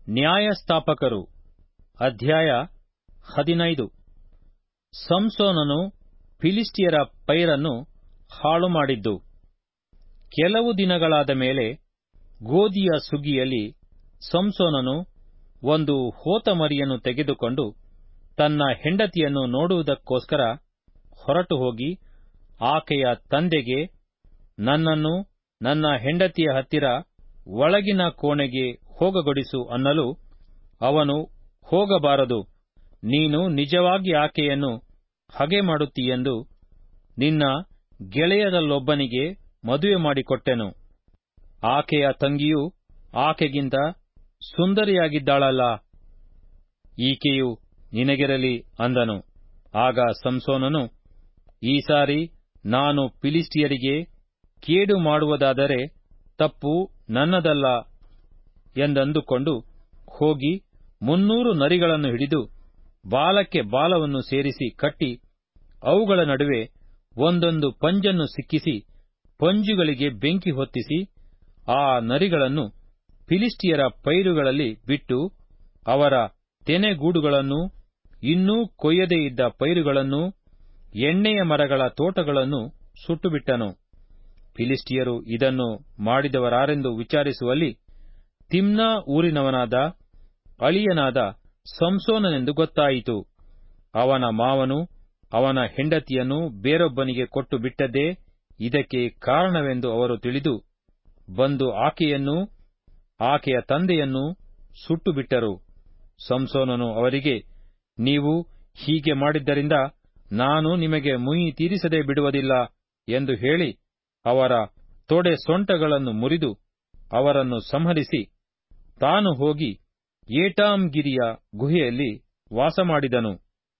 ನ್ಯಾಯಸ್ಥಾಪಕರು ಅಧ್ಯಾಯ ಹದಿನೈದು ಸಂಸೋನನು ಫಿಲಿಸ್ಟಿಯರ ಪೈರನ್ನು ಹಾಳು ಮಾಡಿದ್ದು ಕೆಲವು ದಿನಗಳಾದ ಮೇಲೆ ಗೋದಿಯ ಸುಗ್ಗಿಯಲ್ಲಿ ಸಂಸೋನನು ಒಂದು ಹೋತಮರಿಯನ್ನು ತೆಗೆದುಕೊಂಡು ತನ್ನ ಹೆಂಡತಿಯನ್ನು ನೋಡುವುದಕ್ಕೋಸ್ಕರ ಹೊರಟು ಹೋಗಿ ಆಕೆಯ ತಂದೆಗೆ ನನ್ನನ್ನು ನನ್ನ ಹೆಂಡತಿಯ ಹತ್ತಿರ ಒಳಗಿನ ಕೋಣೆಗೆ ಹೋಗಗೊಡಿಸು ಅನ್ನಲು ಅವನು ಹೋಗಬಾರದು ನೀನು ನಿಜವಾಗಿ ಆಕೆಯನ್ನು ಹಗೆ ಮಾಡುತ್ತೀಯೆಂದು ನಿನ್ನ ಗೆಳೆಯರಲ್ಲೊಬ್ಬನಿಗೆ ಮದುವೆ ಮಾಡಿಕೊಟ್ಟೆನು ಆಕೆಯ ತಂಗಿಯು ಆಕೆಗಿಂತ ಸುಂದರಿಯಾಗಿದ್ದಾಳಲ್ಲ ಈಕೆಯು ನಿನಗಿರಲಿ ಅಂದನು ಆಗ ಸಂಸೋನನು ಈ ಸಾರಿ ನಾನು ಫಿಲಿಸ್ಟಿಯರಿಗೆ ಕೇಡು ಮಾಡುವುದಾದರೆ ತಪ್ಪು ನನ್ನದಲ್ಲ ಎಂದಂದುಕೊಂಡು ಹೋಗಿ ಮುನ್ನೂರು ನರಿಗಳನ್ನು ಹಿಡಿದು ಬಾಲಕ್ಕೆ ಬಾಲವನ್ನು ಸೇರಿಸಿ ಕಟ್ಟಿ ಅವುಗಳ ನಡುವೆ ಒಂದೊಂದು ಪಂಜನ್ನು ಸಿಕ್ಕಿಸಿ ಪಂಜುಗಳಿಗೆ ಬೆಂಕಿ ಹೊತ್ತಿಸಿ ಆ ನರಿಗಳನ್ನು ಫಿಲಿಸ್ಟಿಯರ ಪೈರುಗಳಲ್ಲಿ ಬಿಟ್ಟು ಅವರ ತೆನೆಗೂಡುಗಳನ್ನೂ ಇನ್ನೂ ಕೊಯ್ಯದೇ ಇದ್ದ ಪೈರುಗಳನ್ನೂ ಎಣ್ಣೆಯ ಮರಗಳ ತೋಟಗಳನ್ನು ಸುಟ್ಟುಬಿಟ್ಟನು ಫಿಲಿಸ್ಟಿಯರು ಇದನ್ನು ಮಾಡಿದವರಾರೆಂದು ವಿಚಾರಿಸುವಲ್ಲಿ ತಿಮ್ನಾ ಊರಿನವನಾದ ಅಳಿಯನಾದ ಸಂಸೋನನೆಂದು ಗೊತ್ತಾಯಿತು ಅವನ ಮಾವನು ಅವನ ಹೆಂಡತಿಯನ್ನು ಬೇರೊಬ್ಬನಿಗೆ ಕೊಟ್ಟು ಬಿಟ್ಟದ್ದೇ ಇದಕ್ಕೆ ಕಾರಣವೆಂದು ಅವರು ತಿಳಿದು ಬಂದು ಆಕೆಯನ್ನೂ ಆಕೆಯ ತಂದೆಯನ್ನೂ ಸುಟ್ಟುಬಿಟ್ಟರು ಸಂಸೋನನು ಅವರಿಗೆ ನೀವು ಹೀಗೆ ಮಾಡಿದ್ದರಿಂದ ನಾನು ನಿಮಗೆ ಮುಯಿ ತೀರಿಸದೆ ಬಿಡುವುದಿಲ್ಲ ಎಂದು ಹೇಳಿ ಅವರ ತೊಡೆ ಸೊಂಟಗಳನ್ನು ಮುರಿದು ಅವರನ್ನು ಸಂಹರಿಸಿ ತಾನು ಹೋಗಿ ಏಟಾಮ್ ಗಿರಿಯ ಗುಹೆಯಲ್ಲಿ ವಾಸಮಾಡಿದನು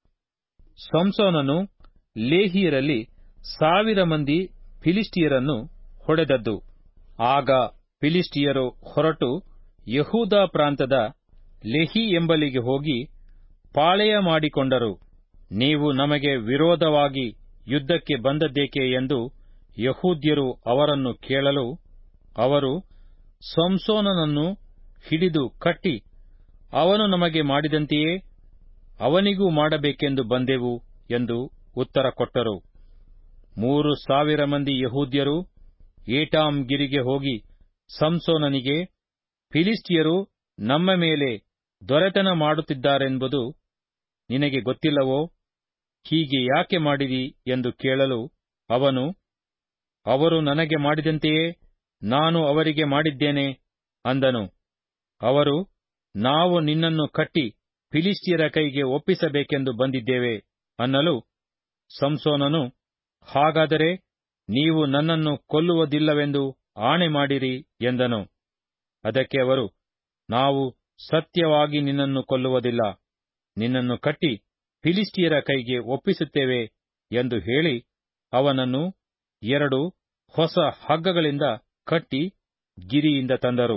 ಸಂಸೋನನು ಲೇಹಿಯರಲ್ಲಿ ಸಾವಿರ ಮಂದಿ ಫಿಲಿಸ್ಟಿಯರನ್ನು ಹೊಡೆದದ್ದು ಆಗ ಫಿಲಿಸ್ಟಿಯರು ಹೊರಟು ಯಹೂದ ಪ್ರಾಂತದ ಲೆಹಿ ಎಂಬಲಿಗೆ ಹೋಗಿ ಪಾಳೆಯ ಮಾಡಿಕೊಂಡರು ನೀವು ನಮಗೆ ವಿರೋಧವಾಗಿ ಯುದ್ಧಕ್ಕೆ ಬಂದದ್ದೇಕೆ ಎಂದು ಯಹೂದ್ಯರು ಅವರನ್ನು ಕೇಳಲು ಅವರು ಸಂಸೋನನನ್ನು ಹಿಡಿದು ಕಟ್ಟಿ ಅವನು ನಮಗೆ ಮಾಡಿದಂತೆಯೇ ಅವನಿಗೂ ಮಾಡಬೇಕೆಂದು ಬಂದೆವು ಎಂದು ಉತ್ತರ ಕೊಟ್ಟರು ಮೂರು ಸಾವಿರ ಮಂದಿ ಯಹೂದ್ಯರು ಏಟಾಮ್ ಗಿರಿಗೆ ಹೋಗಿ ಸಂಸೋನನಿಗೆ ಫಿಲಿಸ್ಟಿಯರು ನಮ್ಮ ಮೇಲೆ ದೊರೆತನ ಮಾಡುತ್ತಿದ್ದಾರೆಂಬುದು ನಿನಗೆ ಗೊತ್ತಿಲ್ಲವೋ ಹೀಗೆ ಯಾಕೆ ಮಾಡಿದಿ ಎಂದು ಕೇಳಲು ಅವನು ಅವರು ನನಗೆ ಮಾಡಿದಂತೆಯೇ ನಾನು ಅವರಿಗೆ ಮಾಡಿದ್ದೇನೆ ಅಂದನು ಅವರು ನಾವು ನಿನ್ನನ್ನು ಕಟ್ಟಿ ಫಿಲಿಸ್ಟಿಯರ ಕೈಗೆ ಒಪ್ಪಿಸಬೇಕೆಂದು ಬಂದಿದ್ದೇವೆ ಅನ್ನಲು ಸಂಸೋನನು ಹಾಗಾದರೆ ನೀವು ನನ್ನನ್ನು ಕೊಲ್ಲುವುದಿಲ್ಲವೆಂದು ಆಣೆ ಮಾಡಿರಿ ಎಂದನು ಅದಕ್ಕೆ ಅವರು ನಾವು ಸತ್ಯವಾಗಿ ನಿನ್ನನ್ನು ಕೊಲ್ಲುವುದಿಲ್ಲ ನಿನ್ನನ್ನು ಕಟ್ಟಿ ಫಿಲಿಸ್ಟಿಯರ ಕೈಗೆ ಒಪ್ಪಿಸುತ್ತೇವೆ ಎಂದು ಹೇಳಿ ಅವನನ್ನು ಎರಡು ಹೊಸ ಹಗ್ಗಗಳಿಂದ ಕಟ್ಟಿ ಗಿರಿಯಿಂದ ತಂದರು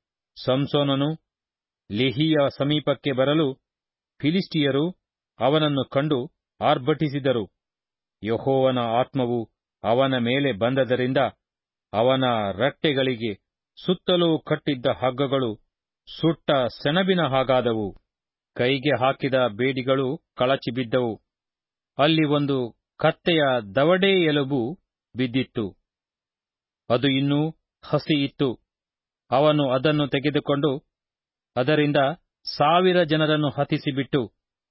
ಸಂಸೋನನು ಲೆಹಿಯ ಸಮೀಪಕ್ಕೆ ಬರಲು ಫಿಲಿಸ್ಟಿಯರು ಅವನನ್ನು ಕಂಡು ಆರ್ಭಟಿಸಿದರು ಯಹೋವನ ಆತ್ಮವು ಅವನ ಮೇಲೆ ಬಂದದರಿಂದ ಅವನ ರಟ್ಟೆಗಳಿಗೆ ಸುತ್ತಲೂ ಕಟ್ಟಿದ್ದ ಹಗ್ಗಗಳು ಸುಟ್ಟ ಸೆಣಬಿನ ಹಾಗಾದವು ಕೈಗೆ ಹಾಕಿದ ಬೇಡಿಗಳು ಕಳಚಿ ಬಿದ್ದವು ಅಲ್ಲಿ ಒಂದು ಕತ್ತೆಯ ದವಡೇ ಎಲುಬು ಬಿದ್ದಿತ್ತು ಅದು ಇನ್ನೂ ಹಸಿ ಇತ್ತು ಅವನು ಅದನ್ನು ತೆಗೆದುಕೊಂಡು ಅದರಿಂದ ಸಾವಿರ ಜನರನ್ನು ಹತಿಸಿಬಿಟ್ಟು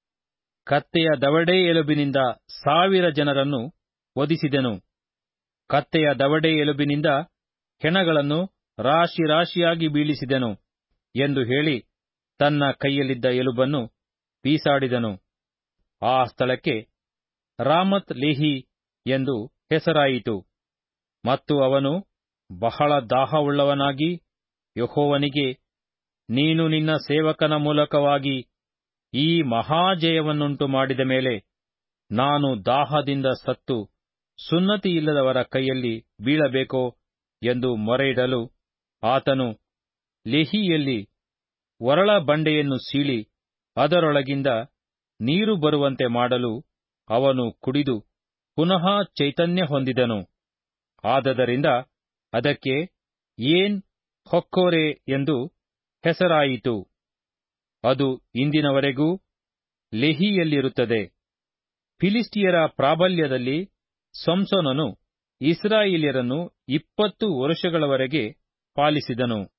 ಕತ್ತೆಯ ದವಡೇ ಎಲುಬಿನಿಂದ ಸಾವಿರ ಜನರನ್ನು ವಧಿಸಿದನು ಕತ್ತೆಯ ದವಡೇ ಎಲುಬಿನಿಂದ ಹೆಣಗಳನ್ನು ರಾಶಿ ರಾಶಿಯಾಗಿ ಬೀಳಿಸಿದನು ಎಂದು ಹೇಳಿ ತನ್ನ ಕೈಯಲ್ಲಿದ್ದ ಎಲುಬನ್ನು ಬೀಸಾಡಿದನು ಆ ಸ್ಥಳಕ್ಕೆ ರಾಮತ್ ಲೇಹಿ ಎಂದು ಹೆಸರಾಯಿತು ಮತ್ತು ಅವನು ಬಹಳ ದಾಹವುಳ್ಳವನಾಗಿ ಯಹೋವನಿಗೆ ನೀನು ನಿನ್ನ ಸೇವಕನ ಮೂಲಕವಾಗಿ ಈ ಮಹಾಜಯವನ್ನುಂಟು ಮಾಡಿದ ಮೇಲೆ ನಾನು ದಾಹದಿಂದ ಸತ್ತು ಸುನ್ನತಿಯಿಲ್ಲದವರ ಕೈಯಲ್ಲಿ ಬೀಳಬೇಕೋ ಎಂದು ಮೊರೆಯಿಡಲು ಆತನು ಲೆಹಿಯಲ್ಲಿ ಒರಳ ಬಂಡೆಯನ್ನು ಸೀಳಿ ಅದರೊಳಗಿಂದ ನೀರು ಬರುವಂತೆ ಮಾಡಲು ಅವನು ಕುಡಿದು ಪುನಃ ಚೈತನ್ಯ ಹೊಂದಿದನು ಆದದರಿಂದ ಅದಕ್ಕೆ ಏನ್ ಹೊಕ್ಕೋರೆ ಎಂದು ಹೆಸರಾಯಿತು ಅದು ಇಂದಿನವರೆಗೂ ಲೆಹಿಯಲ್ಲಿರುತ್ತದೆ ಫಿಲಿಸ್ಟಿಯರ ಪ್ರಾಬಲ್ಯದಲ್ಲಿ ಸಂಸೋನನು ಇಸ್ರಾಯೇಲ್ಯರನ್ನು ಇಪ್ಪತ್ತು ವರುಷಗಳವರೆಗೆ ಪಾಲಿಸಿದನು